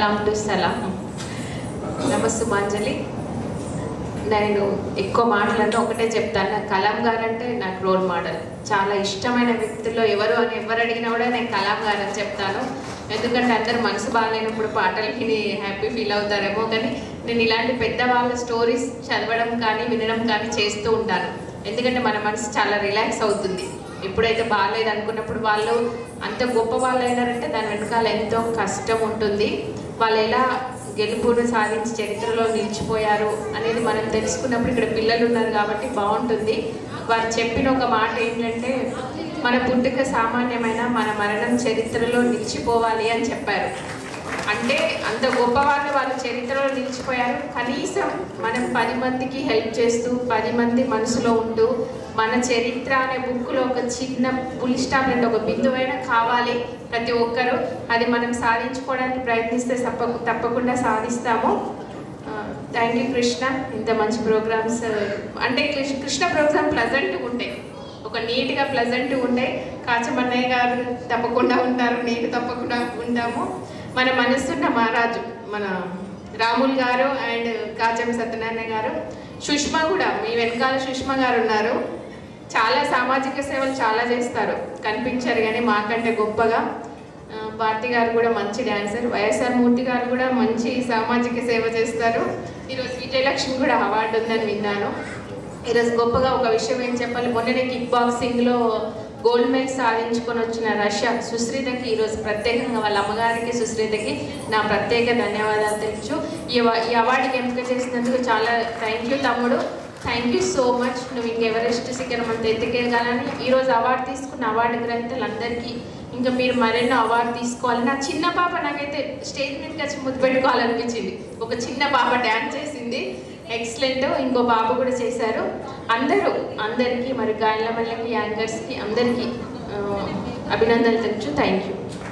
సలాం to సలాం నమస్తే మాంజలి నేను ఎక్కువ మాటలను ఒకటే చెప్తాను నాకు కలాం గారు అంటే నాకు రోల్ మోడల్ చాలా ఇష్టమైన వ్యక్తుల్లో ఎవరు అని ఎవరు అడిగినా కూడా నేను కలాం గారు అని చెప్తాను ఎందుకంటే అందరు మనసు బాగాలేనప్పుడు పాటలు విని హ్యాపీ ఫీల్ అవుతారేమో కానీ నేను ఇలాంటి పెద్దవాళ్ళ స్టోరీస్ చదవడం కానీ వినడం కానీ చేస్తూ ఉంటాను ఎందుకంటే మన మనసు చాలా రిలాక్స్ అవుతుంది ఎప్పుడైతే బాగాలేదు అనుకున్నప్పుడు వాళ్ళు అంత గొప్ప వాళ్ళు అయినారంటే దాని వెనకాల ఎంతో కష్టం ఉంటుంది వాళ్ళు ఎలా గెలుపును సాధించి చరిత్రలో నిలిచిపోయారు అనేది మనం తెలుసుకున్నప్పుడు ఇక్కడ పిల్లలు ఉన్నారు కాబట్టి బాగుంటుంది వారు చెప్పిన ఒక మాట ఏంటంటే మన పుట్టుక సామాన్యమైన మన మరణం చరిత్రలో నిలిచిపోవాలి అని చెప్పారు అంటే అంత గొప్ప వాళ్ళు వాళ్ళ చరిత్రలో నిలిచిపోయారు కనీసం మనం పది మందికి హెల్ప్ చేస్తూ పది మంది మనసులో ఉంటూ మన చరిత్ర అనే బుక్లో ఒక చిన్న పులి స్టాప్ అంటే ఒక బిందువైనా కావాలి ప్రతి ఒక్కరూ అది మనం సాధించుకోవడానికి ప్రయత్నిస్తే తప్ప తప్పకుండా సాధిస్తాము థ్యాంక్ యూ కృష్ణ ఇంత మంచి ప్రోగ్రామ్స్ అంటే కృష్ణ కృష్ణ ప్రోగ్రామ్ ప్లజెంట్గా ఉంటాయి ఒక నీట్గా ప్లజెంట్గా ఉంటాయి కాచమన్నయ్య గారు తప్పకుండా ఉంటారు నేను తప్పకుండా ఉంటాము మన మనసున్న మహారాజు మన రాముల్ గారు అండ్ కాచం సత్యనారాయణ గారు సుష్మా కూడా మీ వెనకాల సుష్మా గారు ఉన్నారు చాలా సామాజిక సేవలు చాలా చేస్తారు కనిపించారు కానీ మాకంటే గొప్పగా ఆ, భారతి గారు కూడా మంచి డాన్సర్ వైఎస్ఆర్ మూర్తి గారు కూడా మంచి సామాజిక సేవ చేస్తారు ఈరోజు విజయలక్ష్మి కూడా అవార్డు ఉందని విన్నాను ఈరోజు గొప్పగా ఒక విషయం ఏం చెప్పాలి మొన్ననే కిక్ బాక్సింగ్లో గోల్డ్ మెడల్ సాధించుకొని వచ్చిన రష్యా సుశ్రీతకి ఈరోజు ప్రత్యేకంగా వాళ్ళ అమ్మగారికి సుశ్రీతకి నా ప్రత్యేక ధన్యవాదాలు తెలుసు ఈ అవ- ఈ అవార్డుకి ఎంపిక చేసినందుకు చాలా థ్యాంక్ యూ తమ్ముడు థ్యాంక్ యూ సో మచ్ నువ్వు ఇంక ఎవరెస్ట్ శిఖరం అంత ఎత్తుకెళ్ళాలని ఈరోజు అవార్డు తీసుకున్న అవార్డు గ్రహీతలందరికీ ఇంకా మీరు మరెన్నో అవార్డు తీసుకోవాలి నా చిన్న పాప నాకైతే స్టేజ్ మీదకి వచ్చి ముద్దు పెట్టుకోవాలనిపించింది ఒక చిన్న పాప డ్యాన్స్ చేసింది ఎక్సలెంట్ ఇంకో బాబు కూడా చేశారు అందరూ అందరికీ మరి గాయల మల్లకి యాంకర్స్కి అందరికీ ఆ, అభినందనలు తెలుసు థ్యాంక్ యూ